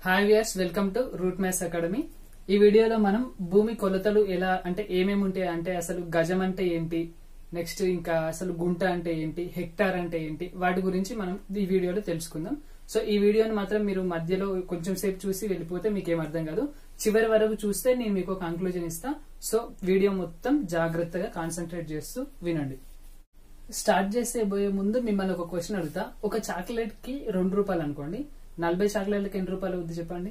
hi viewers welcome to Root Maths Academy ఈ వీడియోలో మనం భూమి కొలతలు ఎలా అంటే ఏమేమి ఉంటాయి అంటే అసలు గజం అంటే ఏంటి నెక్స్ట్ ఇంకా అసలు గుంట అంటే ఏంటి హెక్టార్ అంటే ఏంటి వాటి గురించి మనం ఈ వీడియోలో తెలుసుకుందాం సో ఈ వీడియోని మాత్రం మీరు మధ్యలో కొంచెం సేపు చూసి వెళ్ళిపోతే మీకు ఏం అర్థం కాదు చివరి వరకు చూస్తే నేను మీకు కంక్లూజన్ ఇస్తా సో వీడియో మొత్తం జాగ్రత్తగా కాన్సన్ట్రేట్ చేస్తూ వినండి స్టార్ట్ చేసే పోయే ముందు మిమ్మల్ని ఒక క్వశ్చన్ అడుగుతా ఒక చాక్లెట్ కి రెండు రూపాయలు అనుకోండి నలభై చాక్లెట్లకి ఎన్ని రూపాయలు అవుద్ది చెప్పండి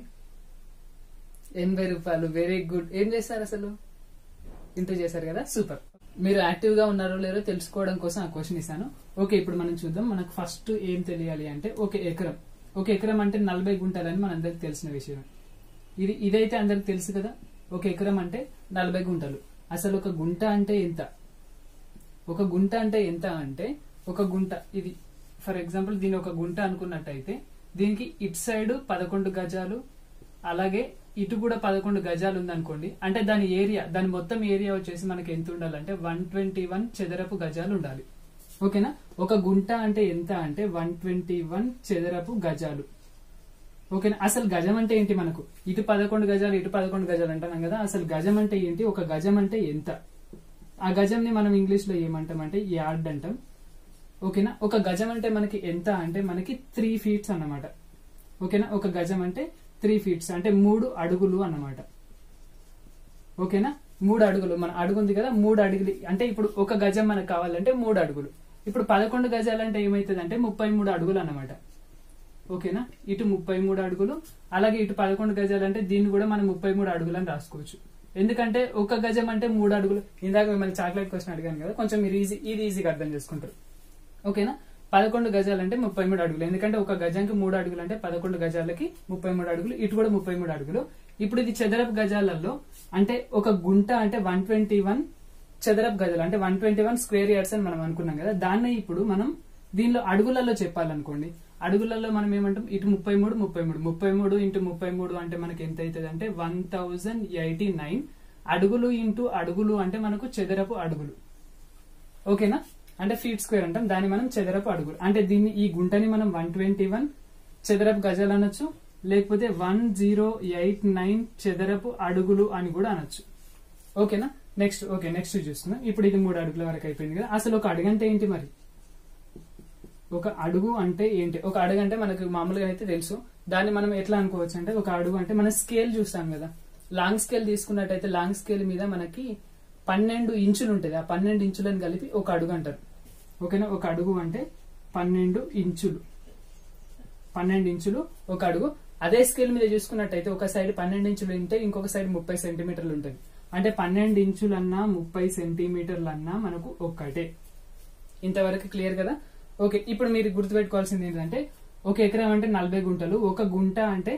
ఎనభై రూపాయలు వెరీ గుడ్ ఏం చేస్తారు అసలు ఇంటూ చేశారు కదా సూపర్ మీరు యాక్టివ్ గా ఉన్నారో లేదో తెలుసుకోవడం కోసం ఆ క్వశ్చన్ ఇస్తాను ఓకే ఇప్పుడు మనం చూద్దాం మనకు ఫస్ట్ ఏం తెలియాలి అంటే ఒక ఎకరం ఒక ఎకరం అంటే నలభై గుంటలని మనందరికి తెలిసిన విషయం ఇది ఇదైతే అందరికి తెలుసు కదా ఒక ఎకరం అంటే నలభై గుంటలు అసలు ఒక గుంట అంటే ఎంత ఒక గుంట అంటే ఎంత అంటే ఒక గుంట ఇది ఫర్ ఎగ్జాంపుల్ దీని ఒక గుంట అనుకున్నట్టయితే దీనికి ఇటు సైడ్ పదకొండు గజాలు అలాగే ఇటు కూడా పదకొండు గజాలు ఉందనుకోండి అంటే దాని ఏరియా దాని మొత్తం ఏరియా వచ్చేసి మనకి ఎంత ఉండాలంటే వన్ ట్వంటీ వన్ చదరపు గజాలు ఉండాలి ఓకేనా ఒక గుంట అంటే ఎంత అంటే వన్ ట్వంటీ వన్ చదరపు గజాలు ఓకేనా అసలు గజం అంటే ఏంటి మనకు ఇటు పదకొండు గజాలు ఇటు పదకొండు గజాలు అంటున్నాం కదా అసలు గజం అంటే ఏంటి ఒక గజం అంటే ఎంత ఆ గజంని మనం ఇంగ్లీష్ లో ఏమంటాం అంటే యార్డ్ అంటాం ఓకేనా ఒక గజం అంటే మనకి ఎంత అంటే మనకి త్రీ ఫీట్స్ అన్నమాట ఓకేనా ఒక గజం అంటే త్రీ ఫీట్స్ అంటే మూడు అడుగులు అన్నమాట ఓకేనా మూడు అడుగులు మన అడుగు ఉంది కదా మూడు అడుగులు అంటే ఇప్పుడు ఒక గజం మనకు కావాలంటే మూడు అడుగులు ఇప్పుడు పదకొండు గజాలు అంటే ఏమైతుంది అంటే ముప్పై మూడు అడుగులు అన్నమాట ఓకేనా ఇటు ముప్పై మూడు అడుగులు అలాగే ఇటు పదకొండు గజాలు అంటే దీన్ని కూడా మనం ముప్పై మూడు అడుగులు అని రాసుకోవచ్చు ఎందుకంటే ఒక గజం అంటే మూడు అడుగులు ఇందాక మిమ్మల్ని చాక్లెట్ క్వశ్చన్ అడిగాను కదా కొంచెం మీరు ఈజీ ఇది ఈజీగా అర్థం చేసుకుంటారు ఓకేనా పదకొండు గజాలు అంటే ముప్పై మూడు అడుగులు ఎందుకంటే ఒక గజానికి మూడు అడుగులు అంటే పదకొండు గజాలకి ముప్పై మూడు అడుగులు ఇటు కూడా ముప్పై మూడు అడుగులు ఇప్పుడు ఇది చదరపు గజాలలో అంటే ఒక గుంట అంటే వన్ ట్వంటీ వన్ చదరపు గజాలు అంటే one twenty one square years అని మనం అనుకున్నాం కదా దాన్ని ఇప్పుడు మనం దీనిలో అడుగులలో చెప్పాలనుకోండి అడుగులలో మనం ఏమంటాం ఇటు ముప్పై మూడు ముప్పై మూడు ముప్పై మూడు ఇంటూ ముప్పై మూడు అంటే మనకి ఎంత అవుతుంది అంటే వన్ థౌజండ్ ఎయిటీ నైన్ అడుగులు ఇంటూ అడుగులు అంటే మనకు చదరపు అడుగులు ఓకేనా అంటే ఫీట్ స్క్వేర్ అంటాం దాన్ని మనం చదరపు అడుగులు అంటే దీన్ని ఈ గుంటని మనం వన్ ట్వంటీ వన్ చదరపు గజాలు అనొచ్చు లేకపోతే వన్ జీరో ఎయిట్ నైన్ చదరపు అడుగులు అని కూడా అనొచ్చు ఓకేనా నెక్స్ట్ ఓకే నెక్స్ట్ చూసుకుందాం ఇప్పుడు ఇది మూడు అడుగుల వరకు అయిపోయింది కదా అసలు ఒక అడుగు అంటే ఏంటి మరి ఒక అడుగు అంటే ఏంటి ఒక అడుగు అంటే మనకు మామూలుగా అయితే తెలుసు దాన్ని మనం ఎట్లా అనుకోవచ్చు అంటే ఒక అడుగు అంటే మన స్కేల్ చూస్తాం కదా లాంగ్ స్కేల్ తీసుకున్నట్టయితే లాంగ్ స్కేల్ మీద మనకి పన్నెండు ఇంచులు ఉంటుంది ఆ పన్నెండు ఇంచులను కలిపి ఒక అడుగు అంటారు ఓకేనా ఒక అడుగు అంటే పన్నెండు ఇంచులు పన్నెండు ఇంచులు ఒక అడుగు అదే స్కేల్ మీద చూసుకున్నట్టయితే ఒక సైడ్ పన్నెండు ఇంచులు ఉంటే ఇంకొక సైడ్ ముప్పై సెంటీమీటర్లు ఉంటుంది అంటే పన్నెండు ఇంచులన్నా ముప్పై సెంటీమీటర్లన్నా మనకు ఒక్కటే ఇంతవరకు క్లియర్ కదా ఓకే ఇప్పుడు మీరు గుర్తుపెట్టుకోవాల్సింది ఏంటంటే ఒక ఎకరం అంటే నలభై గుంటలు ఒక గుంట అంటే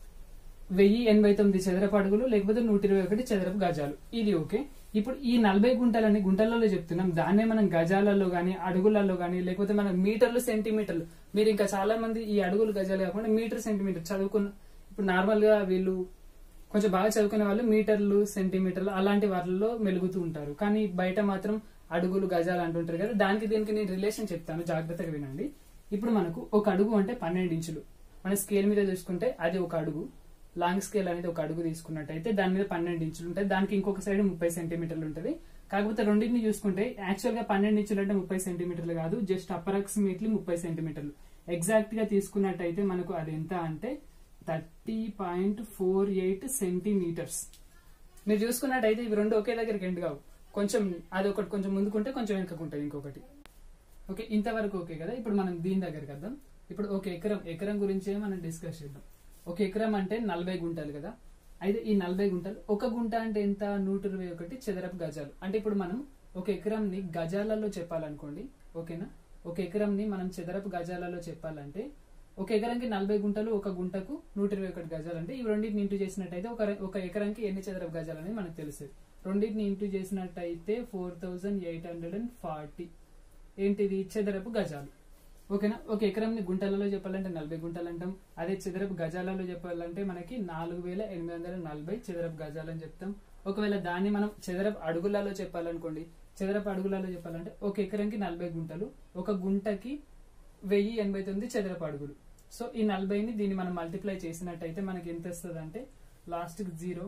వెయ్యి ఎనభై తొమ్మిది చదరపు అడుగులు లేకపోతే నూట ఇరవై ఒకటి చదరపు గజాలు ఇది ఓకే ఇప్పుడు ఈ నలభై గుంటలని గుంటలలో చెప్తున్నాం దాన్నే మనం గజాలలో గానీ అడుగులలో గానీ లేకపోతే మన మీటర్లు సెంటీమీటర్లు మీరు ఇంకా చాలా మంది ఈ అడుగులు గజాలు కాకుండా మీటర్ సెంటీమీటర్ చదువుకున్న ఇప్పుడు నార్మల్ గా వీళ్ళు కొంచెం బాగా చదువుకునే వాళ్ళు మీటర్లు సెంటీమీటర్లు అలాంటి వాటిల్లో మెలుగుతూ ఉంటారు కానీ బయట మాత్రం అడుగులు గజాలు అంటుంటారు కదా దానికి దీనికి నేను రిలేషన్ చెప్తాను జాగ్రత్తగా వినండి ఇప్పుడు మనకు ఒక అడుగు అంటే పన్నెండు ఇంచులు మన స్కేల్ మీద చూసుకుంటే అది ఒక అడుగు లాంగ్ స్కేల్ అనేది ఒక అడుగు తీసుకున్నట్టయితే దాని మీద పన్నెండు ఇంచులు ఉంటాయి దానికి ఇంకొక సైడ్ ముప్పై సెంటీమీటర్లు ఉంటుంది కాకపోతే రెండింటిని చూసుకుంటే యాక్చువల్ గా పన్నెండు ఇంచులు అంటే ముప్పై సెంటీమీటర్లు కాదు జస్ట్ అప్రాక్సిమేట్లీ ముప్పై సెంటీమీటర్లు ఎగ్జాక్ట్ గా తీసుకున్నట్టయితే మనకు అది ఎంత అంటే thirty point four eight centimetres మీరు చూసుకున్నట్టయితే ఇవి రెండు ఒకే దగ్గరికి ఎండ్ కావు కొంచెం అది ఒకటి కొంచెం ముందుకుంటే కొంచెం వెనుకకుంటుంది ఇంకొకటి ఓకే ఇంతవరకు ఓకే కదా ఇప్పుడు మనం దీని దగ్గరికి వద్దాం ఇప్పుడు ఒక ఎకరం ఎకరం గురించే మనం డిస్కస్ చేద్దాం ఒక ఎకరం అంటే నలభై గుంటలు కదా అయితే ఈ నలభై గుంటలు ఒక గుంట అంటే ఎంత నూట ఇరవై ఒకటి చదరపు గజాలు అంటే ఇప్పుడు మనం ఒక ఎకరంని గజాలలో చెప్పాలనుకోండి ఓకేనా ఒక ఎకరంని మనం చదరపు గజాలలో చెప్పాలంటే ఒక ఎకరానికి నలభై గుంటలు ఒక గుంటకు నూట ఇరవై ఒకటి గజాలు అంటే ఇవి రెండింటిని ఇంటూ చేసినట్టయితే ఒక ఒక ఎకరానికి ఎన్ని చదరపు గజాలు అనేది మనకు తెలుస్తుంది రెండింటిని ఇంటూ చేసినట్టయితే four thousand eight hundred and forty ఏంటిది చదరపు గజాలు ఓకేనా ఒక ఎకరంని గుంటలలో చెప్పాలంటే నలభై గుంటలు అంటాం అదే చదరపు గజాలలో చెప్పాలంటే మనకి నాలుగు వేల ఎనిమిది వందల నలభై చదరపు గజాలు అని చెప్తాం ఒకవేళ దాన్ని మనం చదరపు అడుగులలో చెప్పాలనుకోండి చదరపు అడుగులలో చెప్పాలంటే ఒక ఎకరంకి నలభై గుంటలు ఒక గుంటకి వెయ్యి ఎనభై తొమ్మిది చదరపు అడుగులు సో ఈ నలభైని దీన్ని మనం మల్టిప్లై చేసినట్టయితే మనకి ఎంత వస్తుంది అంటే లాస్ట్ జీరో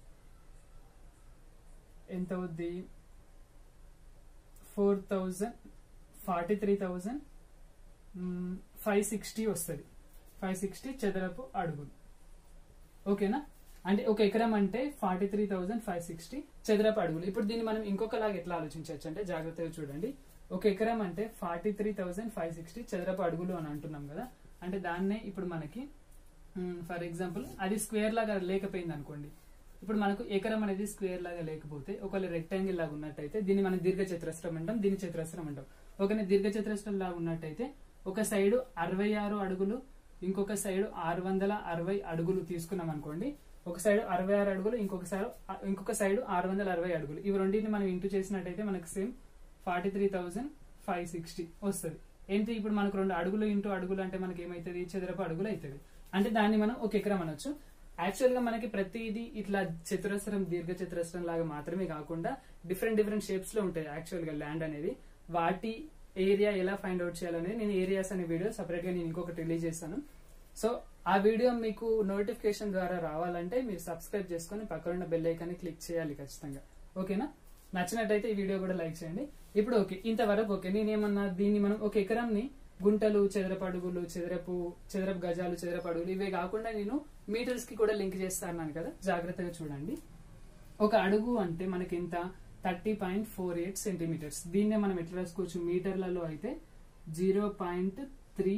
ఎంత అవుద్ది four thousand forty three thousand five sixty వస్తుంది ఫైవ్ సిక్స్టీ చదరపు అడుగులు ఓకేనా అంటే ఒక ఎకరం అంటే forty three thousand five sixty చదరపు అడుగులు ఇప్పుడు దీన్ని మనం ఇంకొకలాగా ఎట్లా ఆలోచించవచ్చు అంటే జాగ్రత్తగా చూడండి ఒక ఎకరం అంటే forty three thousand five sixty చదరపు అడుగులు అని అంటున్నాం కదా అంటే దాన్నే ఇప్పుడు మనకి ఫర్ ఎగ్జాంపుల్ అది స్క్వేర్ లాగా లేకపోయింది అనుకోండి ఇప్పుడు మనకు ఎకరం అనేది స్క్వేర్ లాగా లేకపోతే ఒకవేళ రెక్టాంగిల్ లాగా ఉన్నట్టయితే దీన్ని మనం దీర్ఘ చతురస్రం అంటాం దీన్ని చతురస్రం అంటాం ఒకవేళ దీర్ఘ చతురస్రం లాగా ఉన్నట్టయితే ఒక సైడ్ అరవై ఆరు అడుగులు ఇంకొక సైడ్ ఆరు వందల అరవై అడుగులు తీసుకున్నాం అనుకోండి ఒక సైడ్ అరవై ఆరు అడుగులు ఇంకొక సైడ్ ఇంకొక సైడ్ ఆరు వందల అరవై అడుగులు ఇవి రెండింటిని మనం ఇంటూ చేసినట్టయితే మనకు same forty three thousand five sixty వస్తుంది ఏంటి ఇప్పుడు మనకు రెండు అడుగులు ఇంటూ అడుగులు అంటే మనకి ఏమైతుంది చదరపు అడుగులు అవుతుంది అంటే దాన్ని మనం ఒక ఎకరం అనొచ్చు యాక్చువల్ గా మనకి ప్రతిదీ ఇట్లా చతురస్రం దీర్ఘ చతురస్రం లాగా మాత్రమే కాకుండా డిఫరెంట్ డిఫరెంట్ షేప్స్ లో ఉంటాయి యాక్చువల్ గా ల్యాండ్ అనేది వాటి ఏరియా ఎలా ఫైండ్ అవుట్ చేయాలనేది నేను ఏరియాస్ అనే వీడియో సపరేట్ గా నేను ఇంకొకటి రిలీజ్ చేస్తాను సో ఆ వీడియో మీకు నోటిఫికేషన్ ద్వారా రావాలంటే మీరు సబ్స్క్రైబ్ చేసుకుని పక్కనున్న బెల్ ఐకాన్ని క్లిక్ చేయాలి ఖచ్చితంగా ఓకేనా నచ్చినట్టయితే ఈ వీడియో కూడా లైక్ చేయండి ఇప్పుడు ఓకే ఇంతవరకు ఓకే నేనేమన్నా దీన్ని మనం ఒక ఎకరంని గుంటలు చదరపు అడుగులు చదరపు చదరపు గజాలు చదరపు అడుగులు ఇవే కాకుండా నేను మీటర్స్ కి కూడా లింక్ చేస్తా అన్నాను కదా జాగ్రత్తగా చూడండి ఒక అడుగు అంటే మనకి ఎంత thirty point four eight centimetres దీన్నే మనం ఎట్లా రాసుకోవచ్చు మీటర్లలో అయితే zero point three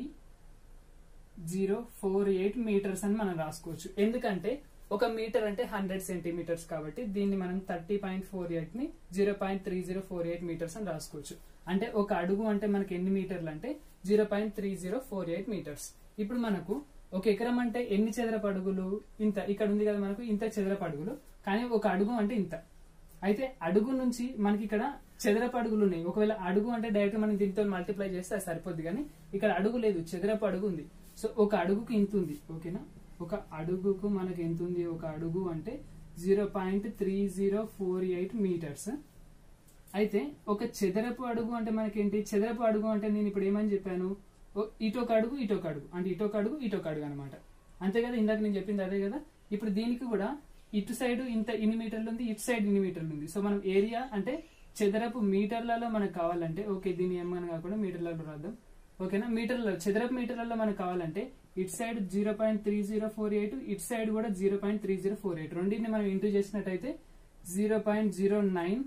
zero four eight metres అని మనం రాసుకోవచ్చు ఎందుకంటే ఒక మీటర్ అంటే హండ్రెడ్ సెంటీమీటర్స్ కాబట్టి దీన్ని మనం థర్టీ పాయింట్ ఫోర్ ఎయిట్ ని zero point three zero four eight metres అని రాసుకోవచ్చు అంటే ఒక అడుగు అంటే మనకి ఎన్ని మీటర్లు అంటే zero point three zero four eight metres ఇప్పుడు మనకు ఒక ఎకరం అంటే ఎన్ని చదరపు అడుగులు ఇంత ఇక్కడ ఉంది కదా మనకు ఇంత చదరపు అడుగులు కానీ ఒక అడుగు అంటే ఇంత అయితే అడుగు నుంచి మనకి ఇక్కడ చదరపు అడుగులు ఉన్నాయి ఒకవేళ అడుగు అంటే డైరెక్ట్ మనం దీంతో మల్టిప్లై చేస్తే అది సరిపోద్ది కానీ ఇక్కడ అడుగు లేదు చదరపు అడుగు ఉంది సో ఒక అడుగుకి ఇంత ఉంది ఓకేనా ఒక అడుగుకు మనకి ఎంత ఉంది ఒక అడుగు అంటే zero point three zero four eight metres అయితే ఒక చదరపు అడుగు అంటే మనకేంటి చదరపు అడుగు అంటే నేను ఇప్పుడు ఏమని చెప్పాను ఓ- ఇటొక అడుగు ఇటొక అడుగు అంటే ఇటొక అడుగు ఇటొక అడుగు అనమాట అంతే కదా ఇందాక నేను చెప్పింది అదే కదా ఇప్పుడు దీనికి కూడా ఇటు సైడ్ ఇంత ఇన్ని మీటర్లు ఉంది ఇటు సైడ్ ఇన్ని మీటర్లు ఉంది సో మనం ఏరియా అంటే చదరపు మీటర్లలో మనకు కావాలంటే ఓకే దీన్ని ఏమని కాకుండా మీటర్లలో రాద్దాం ఓకేనా మీటర్లలో చదరపు మీటర్లలో మనకు కావాలంటే ఇటు side zero point three zero four eight ఇటు సైడ్ కూడా zero point three zero four eight రెండింటిని మనం ఇంటూ చేసినట్టయితే zero point zero nine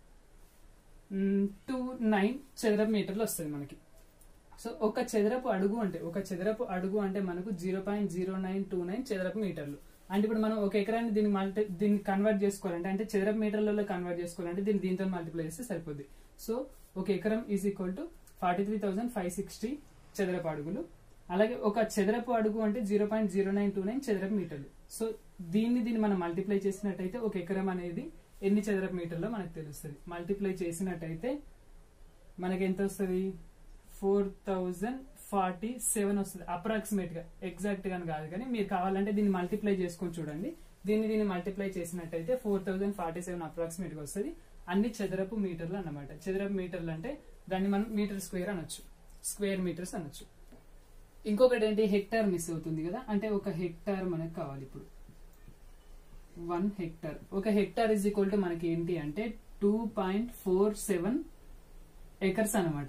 two nine చదరపు మీటర్లు వస్తుంది మనకి సో ఒక చదరపు అడుగు అంటే ఒక చదరపు అడుగు అంటే మనకు zero point zero nine two nine చదరపు మీటర్లు అంటే ఇప్పుడు మనం ఒక ఎకరాన్ని దీన్ని మల్టీ దీన్ని కన్వర్ట్ చేసుకోవాలంటే అంటే చదరపు మీటర్లలో కన్వర్ట్ చేసుకోవాలంటే దీన్ని దీంతో మల్టిప్లై చేస్తే సరిపోద్ది సో ఒక ఎకరం is equal to forty three thousand five sixty చదరపు అడుగులు అలాగే ఒక చదరపు అడుగు అంటే zero point zero nine two nine చదరపు మీటర్లు సో దీన్ని దీన్ని మనం మల్టిప్లై చేసినట్టయితే ఒక ఎకరం అనేది ఎన్ని చదరపు మీటర్లో మనకు తెలుస్తుంది మల్టిప్లై చేసినట్టయితే మనకి ఎంత వస్తుంది ఫోర్ థౌజండ్ ఫార్టీ సెవెన్ వస్తుంది అప్రాక్సిమేట్ గా ఎగ్జాక్ట్ గా కాదు కానీ మీరు కావాలంటే దీన్ని మల్టిప్లై చేసుకొని చూడండి దీన్ని దీన్ని మల్టిప్లై చేసినట్టయితే four thousand forty seven approximate గా వస్తుంది అన్ని చదరపు మీటర్లు అన్నమాట చదరపు మీటర్లు అంటే దాన్ని మనం మీటర్ స్క్వేర్ అనొచ్చు స్క్వేర్ మీటర్స్ అనొచ్చు ఇంకొకటి ఏంటి హెక్టార్ మిస్ అవుతుంది కదా అంటే ఒక హెక్టార్ మనకు కావాలి ఇప్పుడు వన్ హెక్టార్ ఒక హెక్టార్ ఇస్ ఈక్వల్ టు మనకి ఏంటి అంటే two point four seven acres అనమాట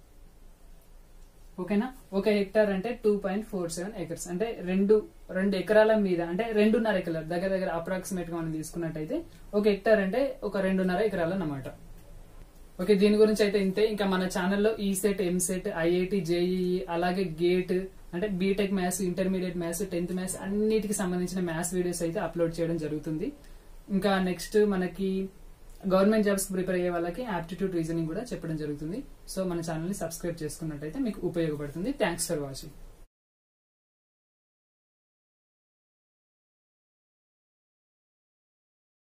ఓకేనా ఒక హెక్టార్ అంటే two point four seven acres అంటే రెండు రెండు ఎకరాల మీద అంటే రెండున్నర ఎకరాల దగ్గర దగ్గర అప్రాక్సిమేట్ గా మనం తీసుకున్నట్టయితే ఒక హెక్టార్ అంటే ఒక రెండున్నర ఎకరాలు అన్నమాట ఓకే దీని గురించి అయితే ఇంతే ఇంకా మన ఛానల్లో ఈ set M set IIT JEE అలాగే గేట్ అంటే BTech maths intermediate maths tenth maths అన్నిటికి సంబంధించిన మ్యాథ్స్ వీడియోస్ అయితే అప్లోడ్ చేయడం జరుగుతుంది ఇంకా నెక్స్ట్ మనకి గవర్నమెంట్ జాబ్స్ ప్రిపేర్ అయ్యే వాళ్ళకి ఆప్టిట్యూడ్ రీజనింగ్ కూడా చెప్పడం జరుగుతుంది సో మన ఛానల్ ని సబ్స్క్రైబ్ చేసుకున్నట్టయితే మీకు ఉపయోగపడుతుంది థ్యాంక్స్ ఫర్ వాచింగ్